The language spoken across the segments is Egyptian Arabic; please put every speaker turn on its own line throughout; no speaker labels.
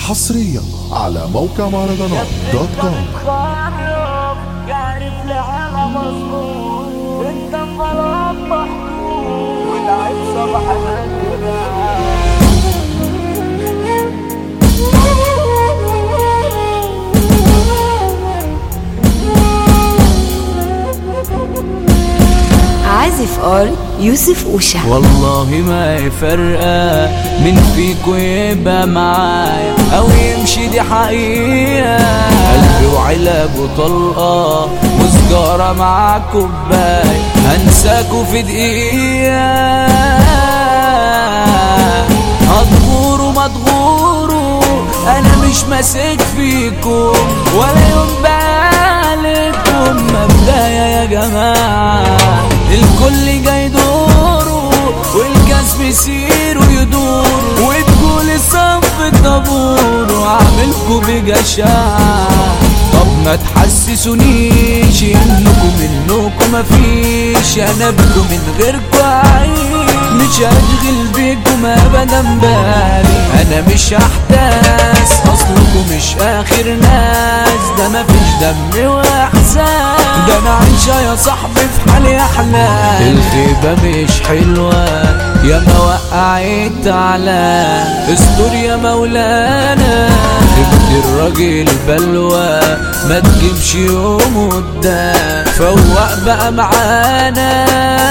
حصريا على موقع مهرجانات دوت كوم
خرب يعرف لعالم مظلوم انت خلاص محروم والعيب صبح كده
عازف ار يوسف اوشا
والله ما يفرقة من فيكو يبقى معايا او يمشي دي حقيقة قلبي وعلب وطلقة وسجارة مع كوباية هنساكوا في دقيقة هتغوروا ما تغوروا انا مش ماسك فيكم ولا يوم بالكم مبدايا يا جماعة الكل جاي دوره والكاس بيسير ويدور وتقول صف الطابور وعاملكوا بجشاعة طب ما تحسسونيش انكم منكم مفيش انا بكم من غيركم عايش مش هشغل بيكم ابدا بالي انا مش هحتاس اصلكم مش اخر ناس ده مفيش دم واحساس ده انا عايشة يا صاحبي في حالي احلام الغيبة مش حلوة يا ما وقعت على استر يا مولانا ابن الراجل بلوى ما تجيبش يوم قدام فوق بقى معانا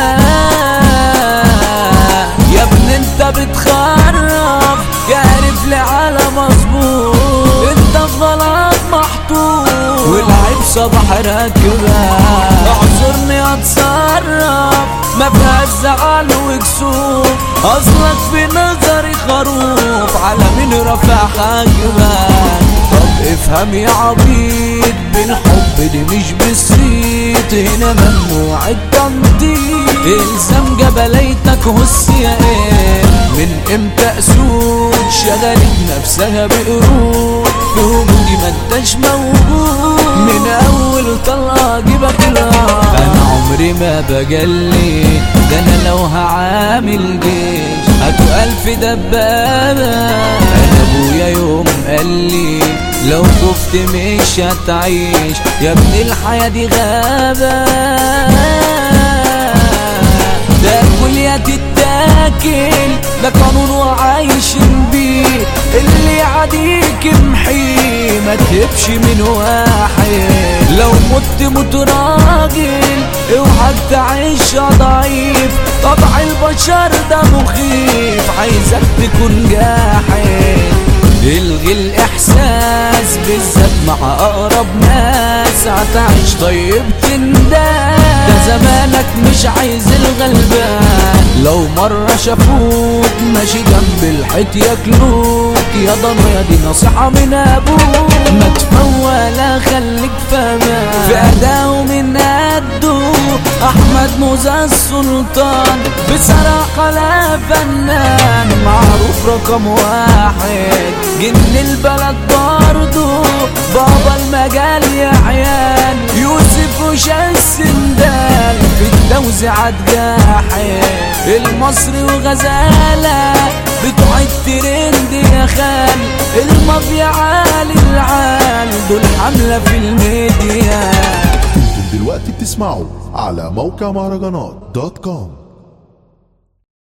يا ابن انت بتخرف يعرف لي على مظبوط انت غلط محطوط والعيب صباح راكبة اعذرني اتصرف ما فيهاش زعل وكسوف اصلك في نظري خروف على مين رافع حاجبك طب افهم يا عبيط بالحب دي مش بالصيت هنا ممنوع التنطيط الزم جبليتك هس يا ايه من امتى اسود شغلت نفسها بقرود في وجودي ما انتش موجود من اول طلقه جيبك الارض انا عمري ما بجلي ده انا لو هعامل جيش هاتوا الف دبابه انا ابويا يوم قال لي لو خفت مش هتعيش يا ابن الحياه دي غابه تاكل يا تتاكل ده قانون وعايشين بيه اللي عاديك امحي ما تهبش من واحد لو مت موت راجل اوعك تعيش ضعيف طبع البشر ده مخيف عايزك تكون جاحد الغي الاحساس بالذات مع اقرب ناس هتعيش طيب تنداس ده زمانك مش عايز الغلبان لو مرة شافوك ماشي جنب الحيط ياكلوك يا ضنا دي نصيحة من ابوك ما تفولا خليك فاهمان في اداء من قده احمد موزة السلطان بصراحة لا فنان معروف رقم واحد جن البلد برضه بابا المجال يا عيال يوسف وشال السندال في التوزيعات جاحد المصري وغزالة بتوع الترند يا خال المافيا عالي العال دول حملة في الميديا
انتم دلوقتي بتسمعوا على موقع مهرجانات دوت كوم